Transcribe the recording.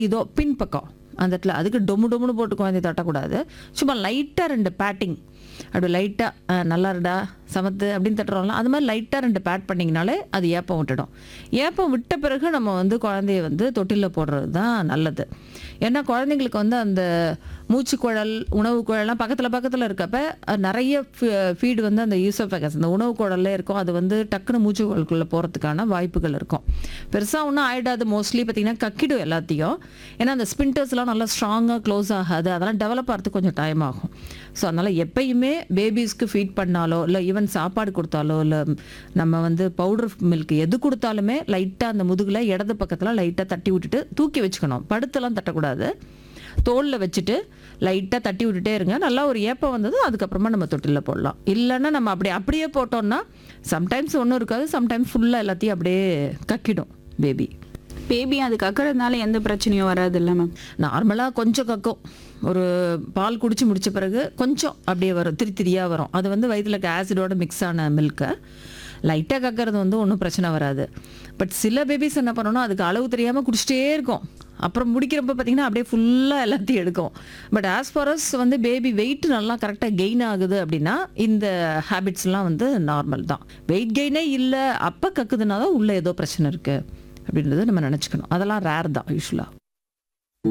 இதோ பின் பக்கம் அந்த இடத்துல அதுக்கு டொமு டொமுன்னு போட்டு குழந்தைய தட்டக்கூடாது சும்மா லைட்டாக ரெண்டு பேட்டிங் அப்படி லைட்டாக நல்லா இருடா சமத்து அப்படின்னு தட்டுறோம்ல அது மாதிரி லைட்டாக ரெண்டு பேட் பண்ணிங்கனாலே அது ஏப்பம் விட்டுடும் ஏப்பம் விட்ட பிறகு நம்ம வந்து குழந்தைய வந்து தொட்டிலில் போடுறது தான் நல்லது ஏன்னா குழந்தைங்களுக்கு வந்து அந்த மூச்சுக்குழல் உணவு குழல்லாம் பக்கத்தில் பக்கத்தில் இருக்கப்ப அஹ், நிறைய ஃபீடு வந்து அந்த யூசோஃபேகஸ் அந்த உணவு குழல்ல இருக்கும் அது வந்து டக்குன்னு மூச்சு குழலுக்குள்ளே போகிறதுக்கான வாய்ப்புகள் இருக்கும் பெருசாக ஒன்றும் ஆயிடாது மோஸ்ட்லி பார்த்தீங்கன்னா கக்கிடும் எல்லாத்தையும் ஏன்னா அந்த ஸ்பின்டர்ஸ்லாம் நல்லா ஸ்ட்ராங்காக க்ளோஸ் ஆகாது அதெல்லாம் டெவலப் ஆகிறதுக்கு கொஞ்சம் டைம் ஆகும் ஸோ அதனால் எப்பயுமே பேபிஸ்க்கு ஃபீட் பண்ணாலோ இல்லை ஈவன் சாப்பாடு கொடுத்தாலோ இல்லை நம்ம வந்து பவுடர் மில்க் எது கொடுத்தாலுமே லைட்டாக அந்த முதுகில் இடது பக்கத்தில் லைட்டாக தட்டி விட்டுட்டு தூக்கி வச்சுக்கணும் படுத்தெல்லாம் தட்டக்கூடாது தோலில் வச்சுட்டு லைட்டாக தட்டி விட்டுட்டே இருங்க நல்லா ஒரு ஏப்பம் வந்தது அதுக்கப்புறமா நம்ம தொட்டிலில் போடலாம் இல்லைன்னா நம்ம அப்படி அப்படியே போட்டோம்னா சம்டைம்ஸ் ஒன்றும் இருக்காது சம்டைம்ஸ் ஃபுல்லாக எல்லாத்தையும் அப்படியே கக்கிடும் பேபி பேபி அது கக்கறதுனால எந்த பிரச்சனையும் வராது இல்லை மேம் நார்மலாக கொஞ்சம் கக்கும் ஒரு பால் குடிச்சு முடிச்ச பிறகு கொஞ்சம் அப்படியே வரும் திரி திரியாக வரும் அது வந்து வயிற்றுல ஆசிடோட மிக்ஸ் ஆன மில்கை லைட்டாக கக்கிறது வந்து ஒன்றும் பிரச்சனை வராது பட் சில பேபிஸ் என்ன பண்ணணும் அதுக்கு அளவு தெரியாமல் குடிச்சிட்டே இருக்கும் அப்புறம் முடிக்கிறப்ப பார்த்தீங்கன்னா அப்படியே ஃபுல்லாக எல்லாத்தையும் எடுக்கும் பட் ஆஸ் ஃபார் அஸ் வந்து பேபி வெயிட் நல்லா கரெக்டாக கெயின் ஆகுது அப்படின்னா இந்த ஹேபிட்ஸ்லாம் வந்து நார்மல் தான் வெயிட் கெயினே இல்லை அப்போ கக்குதுன்னா தான் உள்ளே ஏதோ பிரச்சனை இருக்குது அப்படின்றத நம்ம நினச்சிக்கணும் அதெல்லாம் ரேர் தான் யூஸ்வலாக